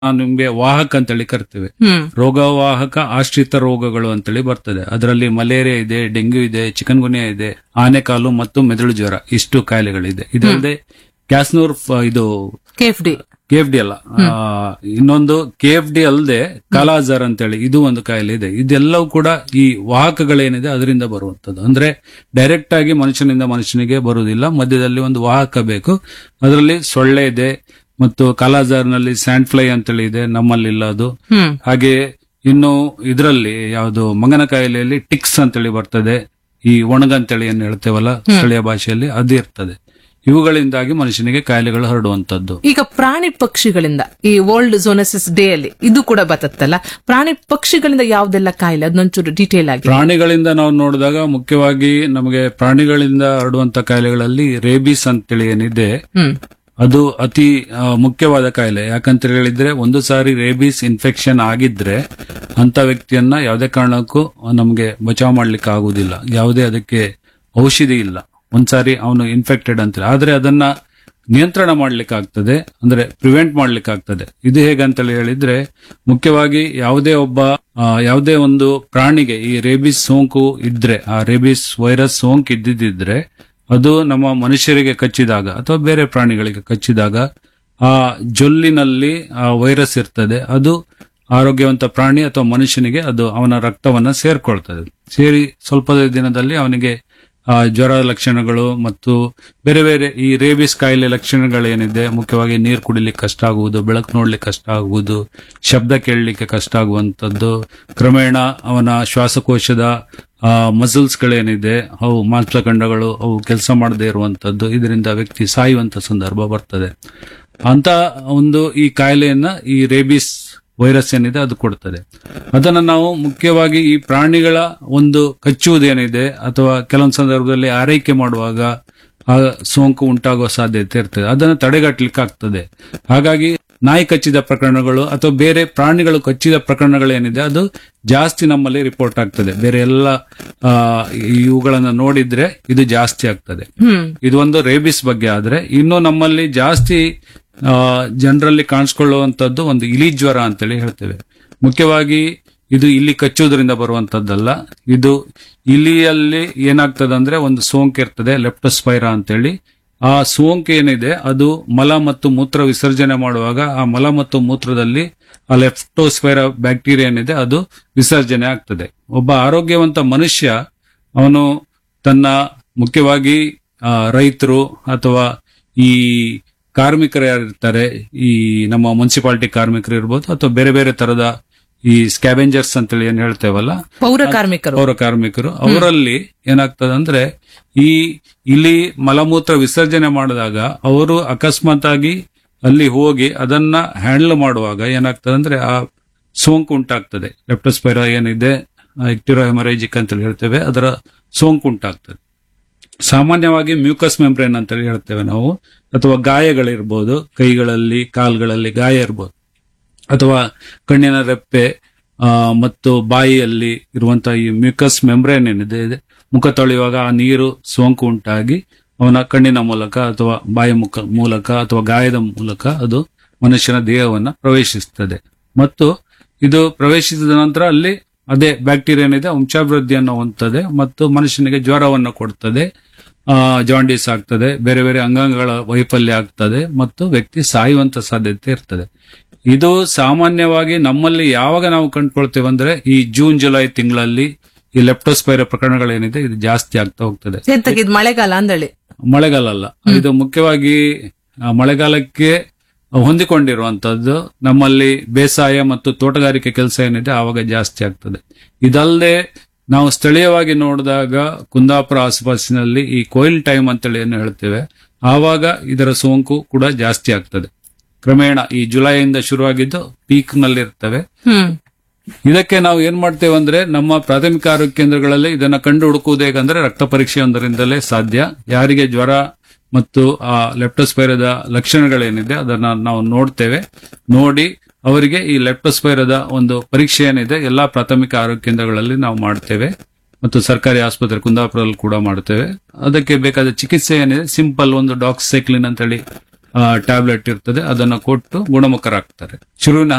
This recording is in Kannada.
ನಾವು ನಿಮ್ಗೆ ವಾಹಕ ಅಂತೇಳಿ ಕರಿತೇವೆ ಹ್ಮ್ ರೋಗವಾಹಕ ಆಶ್ರಿತ ರೋಗಗಳು ಅಂತೇಳಿ ಬರ್ತದೆ ಅದರಲ್ಲಿ ಮಲೇರಿಯಾ ಇದೆ ಡೆಂಗ್ಯೂ ಇದೆ ಚಿಕನ್ ಗುನಿಯಾ ಇದೆ ಆನೆಕಾಲು ಮತ್ತು ಮೆದುಳು ಜ್ವರ ಇಷ್ಟು ಕಾಯಿಲೆಗಳಿದೆ ಇದಲ್ಲದೆ ಕ್ಯಾಸ್ನೂರ್ ಫ- ಇದು KF D K F D ಅಲ್ಲ ಆ, ಇನ್ನೊಂದು ಕೆ ಎಫ್ ಡಿ ಅಲ್ಲದೆ ಕಾಲಾಜಾರ್ ಅಂತೇಳಿ ಇದು ಒಂದು ಕಾಯಿಲೆ ಇದೆ ಇದೆಲ್ಲವೂ ಕೂಡ ಈ ವಾಹಕಗಳೇನಿದೆ ಅದರಿಂದ ಬರುವಂತದ್ದು ಅಂದ್ರೆ ಡೈರೆಕ್ಟ್ ಆಗಿ ಮನುಷ್ಯನಿಂದ ಮನುಷ್ಯನಿಗೆ ಬರುವುದಿಲ್ಲ ಮಧ್ಯದಲ್ಲಿ ಒಂದು ವಾಹಕ ಬೇಕು ಅದರಲ್ಲಿ ಸೊಳ್ಳೆ ಇದೆ ಮತ್ತು ಕಾಲಾಜಾರ್ನಲ್ಲಿ ಸ್ಯಾಂಡ್ ಫ್ಲೈ ಅಂತೇಳಿ ಇದೆ ನಮ್ಮಲ್ಲಿಲ್ಲ ಅದು ಹ್ಮ್ ಹಾಗೆ ಇನ್ನು ಇದರಲ್ಲಿ ಯಾವುದು ಮಂಗನ ಕಾಯಿಲೆಯಲ್ಲಿ ಟಿಕ್ಸ್ ಅಂತೇಳಿ ಬರ್ತದೆ ಈ ಒಣಗ ಅಂತೇಳಿ ಏನ್ ಹೇಳ್ತೇವಲ್ಲ ಸ್ಥಳೀಯ ಭಾಷೆಯಲ್ಲಿ ಅದು ಇರ್ತದೆ ಇವುಗಳಿಂದಾಗಿ ಮನುಷ್ಯನಿಗೆ ಕಾಯಿಲೆಗಳು ಹರಡುವಂತದ್ದು ಈಗ ಪ್ರಾಣಿ ಪಕ್ಷಿಗಳಿಂದ ಈ ವರ್ಲ್ಡ್ ಝೋನಸಿಸ್ ಡೇ ಅಲ್ಲಿ ಇದು ಕೂಡ ಬರ್ತತ್ತಲ್ಲ ಪ್ರಾಣಿ ಪಕ್ಷಿಗಳಿಂದ ಯಾವ್ದೆಲ್ಲ ಕಾಯಿಲೆ ಅದನ್ನೊಂಚೂರು ಡೀಟೇಲ್ ಆಗಿ ಪ್ರಾಣಿಗಳಿಂದ ನಾವು ನೋಡಿದಾಗ ಮುಖ್ಯವಾಗಿ ನಮಗೆ ಪ್ರಾಣಿಗಳಿಂದ ಹರಡುವಂತ ಕಾಯಿಲೆಗಳಲ್ಲಿ ರೇಬಿಸ್ ಅಂತೇಳಿ ಏನಿದೆ ಹ್ಮ್ ಅದು ಅತಿ ಆ, ಮುಖ್ಯವಾದ ಕಾಯಿಲೆ ಯಾಕಂತ ಹೇಳಿದ್ರೆ ಒಂದು ಸಾರಿ ರೇಬಿಸ್ ಇನ್ಫೆಕ್ಷನ್ ಆಗಿದ್ರೆ ಅಂತ ವ್ಯಕ್ತಿಯನ್ನ ಯಾವುದೇ ಕಾರಣಕ್ಕೂ ನಮಗೆ ಬಚಾವ್ ಮಾಡ್ಲಿಕ್ಕೆ ಆಗುದಿಲ್ಲ ಯಾವುದೇ ಅದಕ್ಕೆ ಔಷಧಿ ಇಲ್ಲ ಒಂದ್ಸಾರಿ ಅವನು ಇನ್ಫೆಕ್ಟೆಡ್ ಅಂತ ಆದ್ರೆ ಅದನ್ನ ನಿಯಂತ್ರಣ ಮಾಡ್ಲಿಕ್ಕೆ ಆಗ್ತದೆ ಅಂದ್ರೆ ಪ್ರಿವೆಂಟ್ ಮಾಡ್ಲಿಕ್ಕೆ ಆಗ್ತದೆ ಇದು ಹೇಗಂತೇಳಿ ಹೇಳಿದ್ರೆ ಮುಖ್ಯವಾಗಿ ಯಾವುದೇ ಒಬ್ಬ ಆ, ಯಾವುದೇ ಒಂದು ಪ್ರಾಣಿಗೆ ಈ ರೇಬಿಸ್ ಸೋಂಕು ಇದ್ರೆ ಆ ರೇಬಿಸ್ ವೈರಸ್ ಸೋಂಕು ಇದ್ದಿದ್ರೆ ಅದು ನಮ್ಮ ಮನುಷ್ಯರಿಗೆ ಕಚ್ಚಿದಾಗ ಅಥವಾ ಬೇರೆ ಪ್ರಾಣಿಗಳಿಗೆ ಕಚ್ಚಿದಾಗ ಆ ಜೊಲ್ಲಿನಲ್ಲಿ ಆ ವೈರಸ್ ಇರ್ತದೆ ಅದು ಆರೋಗ್ಯವಂತ ಪ್ರಾಣಿ ಅಥವಾ ಮನುಷ್ಯನಿಗೆ ಅದು ಅವನ ರಕ್ತವನ್ನ ಸೇರ್ಕೊಳ್ತದೆ ಸೇರಿ ಸ್ವಲ್ಪ ದಿನದಲ್ಲಿ ಅವನಿಗೆ ಆ ಜ್ವರ ಲಕ್ಷಣಗಳು ಮತ್ತು ಬೇರೆ ಬೇರೆ ಈ ರೇಬಿಸ್ ಕಾಯಿಲೆ ಲಕ್ಷಣಗಳೇನಿದೆ ಮುಖ್ಯವಾಗಿ ನೀರು ಕುಡಿಲಿಕ್ಕೆ ಕಷ್ಟ ಆಗುವುದು ಬೆಳಕು ನೋಡ್ಲಿಕ್ಕೆ ಕಷ್ಟ ಆಗುವುದು ಶಬ್ದ ಕೇಳಲಿಕ್ಕೆ ಕಷ್ಟ ಆಗುವಂತದ್ದು ಕ್ರಮೇಣ ಅವನ ಶ್ವಾಸಕೋಶದ ಮಸಲ್ಸ್ ಗಳೇನಿದೆ ಅವು ಮಾಂಸಖಂಡಗಳು ಅವು ಕೆಲಸ ಮಾಡದೇ ಇರುವಂತದ್ದು ಇದರಿಂದ ವ್ಯಕ್ತಿ ಸಾಯುವಂತ ಸಂದರ್ಭ ಬರ್ತದೆ ಅಂತ ಒಂದು ಈ ಕಾಯಿಲೆಯನ್ನ ಈ ರೇಬಿಸ್ ವೈರಸ್ ಏನಿದೆ ಅದು ಕೊಡ್ತದೆ ಅದನ್ನ ನಾವು ಮುಖ್ಯವಾಗಿ ಈ ಪ್ರಾಣಿಗಳ ಒಂದು ಕಚ್ಚುವುದೇನಿದೆ ಅಥವಾ ಕೆಲವೊಂದು ಸಂದರ್ಭದಲ್ಲಿ ಆರೈಕೆ ಮಾಡುವಾಗ ಆ ಸೋಂಕು ಉಂಟಾಗುವ ಸಾಧ್ಯತೆ ಇರ್ತದೆ ಅದನ್ನು ತಡೆಗಟ್ಟಲಿಕ್ಕೆ ಆಗ್ತದೆ ಹಾಗಾಗಿ ನಾಯಿ ಕಚ್ಚಿದ ಪ್ರಕರಣಗಳು ಅಥವಾ ಬೇರೆ ಪ್ರಾಣಿಗಳು ಕಚ್ಚಿದ ಪ್ರಕರಣಗಳೇನಿದೆ ಅದು ಜಾಸ್ತಿ ನಮ್ಮಲ್ಲಿ ರಿಪೋರ್ಟ್ ಆಗ್ತದೆ ಬೇರೆ ಎಲ್ಲ ಆ, ಇವುಗಳನ್ನ ನೋಡಿದ್ರೆ ಇದು ಜಾಸ್ತಿ ಆಗ್ತದೆ ಹ್ಮ್ ಇದು ಒಂದು ರೇಬಿಸ್ ಬಗ್ಗೆ ಆದ್ರೆ ಇನ್ನು ನಮ್ಮಲ್ಲಿ ಜಾಸ್ತಿ ಜನರಲ್ಲಿ ಕಾಣಿಸ್ಕೊಳ್ಳುವಂತದ್ದು ಒಂದು ಇಲಿ ಜ್ವರ ಅಂತೇಳಿ ಹೇಳ್ತೇವೆ ಮುಖ್ಯವಾಗಿ ಇದು ಇಲ್ಲಿ ಕಚ್ಚುವುದರಿಂದ ಬರುವಂತದ್ದಲ್ಲ ಇದು ಇಲಿಯಲ್ಲಿ ಏನಾಗ್ತದೆ ಅಂದ್ರೆ ಒಂದು ಸೋಂಕು ಇರ್ತದೆ ಲೆಪ್ಟೋಸ್ಪೈರಾ ಅಂತೇಳಿ ಆ ಸೋಂಕು ಏನಿದೆ ಅದು ಮಲ ಮತ್ತು ಮೂತ್ರ ವಿಸರ್ಜನೆ ಮಾಡುವಾಗ ಆ ಮಲ ಮತ್ತು ಮೂತ್ರದಲ್ಲಿ ಆ ಲೆಪ್ಟೋಸ್ಪೈರಾ ಬ್ಯಾಕ್ಟೀರಿಯಾ ಏನಿದೆ ಅದು ವಿಸರ್ಜನೆ ಆಗ್ತದೆ ಒಬ್ಬ ಆರೋಗ್ಯವಂತ ಮನುಷ್ಯ ಅವನು ತನ್ನ ಮುಖ್ಯವಾಗಿ ಆ, ರೈತರು ಅಥವಾ ಈ ಕಾರ್ಮಿಕರು ಯಾರಿರ್ತಾರೆ ಈ ನಮ್ಮ ಮುನ್ಸಿಪಾಲಿಟಿ ಕಾರ್ಮಿಕರು ಇರ್ಬೋದು ಅಥವಾ ಬೇರೆ ಬೇರೆ ತರದ ಈ ಸ್ಕ್ಯಾವೆಂಜರ್ಸ್ ಅಂತೇಳಿ ಏನ್ ಹೇಳ್ತೇವಲ್ಲ ಪೌರ ಕಾರ್ಮಿಕರು ಪೌರ ಕಾರ್ಮಿಕರು ಅವರಲ್ಲಿ ಏನಾಗ್ತದೆ ಅಂದ್ರೆ ಈ ಇಲ್ಲಿ ಮಲಮೂತ್ರ ವಿಸರ್ಜನೆ ಮಾಡಿದಾಗ ಅವರು ಅಕಸ್ಮಾತ್ ಆಗಿ ಅಲ್ಲಿ ಹೋಗಿ ಅದನ್ನ ಹ್ಯಾಂಡಲ್ ಮಾಡುವಾಗ ಏನಾಗ್ತದೆ ಅಂದ್ರೆ ಆ ಸೋಂಕು ಉಂಟಾಗ್ತದೆ ಲೆಪ್ಟೋಸ್ಪೈರಾ ಏನಿದೆ ಎಕ್ಟಿರೋ ಹೆಮರೇಜಿಕ್ ಅಂತ ಹೇಳ್ತೇವೆ ಅದರ ಸೋಂಕು ಉಂಟಾಗ್ತದೆ ಸಾಮಾನ್ಯವಾಗಿ ಮ್ಯೂಕಸ್ ಮೆಂಬ್ರೇನ್ ಅಂತ ಹೇಳ್ತೇವೆ ನಾವು ಅಥವಾ ಗಾಯಗಳಿರ್ಬೋದು ಕೈಗಳಲ್ಲಿ ಕಾಲ್ಗಳಲ್ಲಿ ಗಾಯ ಇರ್ಬೋದು ಅಥವಾ ಕಣ್ಣಿನ ರೆಪ್ಪೆ ಆ, ಮತ್ತು ಬಾಯಿಯಲ್ಲಿ ಇರುವಂತಹ ಈ ಮ್ಯೂಕಸ್ ಮೆಂಬ್ರೇನ್ ಏನಿದೆ ಇದೆ, ಮುಖ ತೊಳೆಯುವಾಗ ಆ ನೀರು ಸೋಂಕು ಉಂಟಾಗಿ ಅವನ ಕಣ್ಣಿನ ಮೂಲಕ ಅಥವಾ ಬಾಯಿ ಮುಖ ಮೂಲಕ ಅಥವಾ ಗಾಯದ ಮೂಲಕ ಅದು ಮನುಷ್ಯನ ದೇಹವನ್ನ ಪ್ರವೇಶಿಸುತ್ತದೆ ಮತ್ತು ಇದು ಪ್ರವೇಶಿಸಿದ ನಂತರ ಅಲ್ಲಿ ಅದೇ ಬ್ಯಾಕ್ಟೀರಿಯಾ ಏನಿದೆ ವಂಶಾಭಿವೃದ್ಧಿಯನ್ನು ಹೊಂದುತ್ತದೆ ಮತ್ತು ಮನುಷ್ಯನಿಗೆ ಜ್ವರವನ್ನು ಕೊಡ್ತದೆ ಆ, ಜಾಂಡೀಸ್ ಆಗ್ತದೆ ಬೇರೆ ಬೇರೆ ಅಂಗಾಂಗಗಳ ವೈಫಲ್ಯ ಆಗ್ತದೆ ಮತ್ತು ವ್ಯಕ್ತಿ ಸಾಯುವಂತ ಸಾಧ್ಯತೆ ಇರ್ತದೆ ಇದು ಸಾಮಾನ್ಯವಾಗಿ ನಮ್ಮಲ್ಲಿ ಯಾವಾಗ ನಾವು ಕಂಡುಕೊಳ್ತೇವೆ ಅಂದ್ರೆ ಈ ಜೂನ್ ಜುಲೈ ತಿಂಗಳಲ್ಲಿ ಈ ಲೆಪ್ಟೋಸ್ಪೈರ ಪ್ರಕರಣಗಳೇನಿದೆ ಇದು ಜಾಸ್ತಿ ಆಗ್ತಾ ಹೋಗ್ತದೆ ಎಂತಕ್ಕಿದ್ ಮಳೆಗಾಲ ಅಂದಳಿ ಮಳೆಗಾಲ ಅಲ್ಲ ಇದು ಮುಖ್ಯವಾಗಿ ಆ, ಮಳೆಗಾಲಕ್ಕೆ ಹೊಂದಿಕೊಂಡಿರುವಂತದ್ದು ನಮ್ಮಲ್ಲಿ ಬೇಸಾಯ ಮತ್ತು ತೋಟಗಾರಿಕೆ ಕೆಲಸ ಏನಿದೆ ಆವಾಗ ಜಾಸ್ತಿ ಆಗ್ತದೆ ಇದಲ್ಲದೆ ನಾವು ಸ್ಥಳೀಯವಾಗಿ ನೋಡಿದಾಗ ಕುಂದಾಪುರ ಆಸುಪಾಸಿನಲ್ಲಿ ಈ ಕೊಯಿಲ್ ಟೈಮ್ ಅಂತೇಳಿ ಏನು ಹೇಳ್ತೇವೆ ಆವಾಗ ಇದರ ಸೋಂಕು ಕೂಡ ಜಾಸ್ತಿ ಆಗ್ತದೆ ಕ್ರಮೇಣ ಈ ಜುಲೈಯಿಂದ ಶುರುವಾಗಿದ್ದು ಪೀಕ್ ನಲ್ಲಿ ಇರ್ತವೆ ಹ್ಮ್ ಇದಕ್ಕೆ ನಾವು ಏನ್ ಮಾಡ್ತೇವೆ ಅಂದ್ರೆ ನಮ್ಮ ಪ್ರಾಥಮಿಕ ಆರೋಗ್ಯ ಕೇಂದ್ರಗಳಲ್ಲಿ ಇದನ್ನ ಕಂಡು ಹುಡುಕುವುದು ಹೇಗಂದ್ರೆ ರಕ್ತ ಪರೀಕ್ಷೆಯೊಂದರಿಂದಲೇ ಸಾಧ್ಯ ಯಾರಿಗೆ ಜ್ವರ ಮತ್ತು ಆ ಲೆಪ್ಟೋಸ್ಪೈರದ ಲಕ್ಷಣಗಳೇನಿದೆ ಅದನ್ನ ನಾವು ನೋಡ್ತೇವೆ ನೋಡಿ ಅವರಿಗೆ ಈ ಲೆಪ್ಟೋಸ್ಪೈರದ ಒಂದು ಪರೀಕ್ಷೆ ಏನಿದೆ ಎಲ್ಲಾ ಪ್ರಾಥಮಿಕ ಆರೋಗ್ಯ ಕೇಂದ್ರಗಳಲ್ಲಿ ನಾವು ಮಾಡ್ತೇವೆ ಮತ್ತು ಸರ್ಕಾರಿ ಆಸ್ಪತ್ರೆ ಕುಂದಾಪುರದಲ್ಲಿ ಕೂಡ ಮಾಡ್ತೇವೆ ಅದಕ್ಕೆ ಬೇಕಾದ ಚಿಕಿತ್ಸೆ ಏನಿದೆ ಸಿಂಪಲ್ ಒಂದು ಡಾಕ್ಸೈಕ್ಲಿನ್ ಅಂತೇಳಿ ಟ್ಯಾಬ್ಲೆಟ್ ಇರ್ತದೆ ಅದನ್ನ ಕೊಟ್ಟು ಗುಣಮುಖರಾಗ್ತಾರೆ ಶುರುವಿನ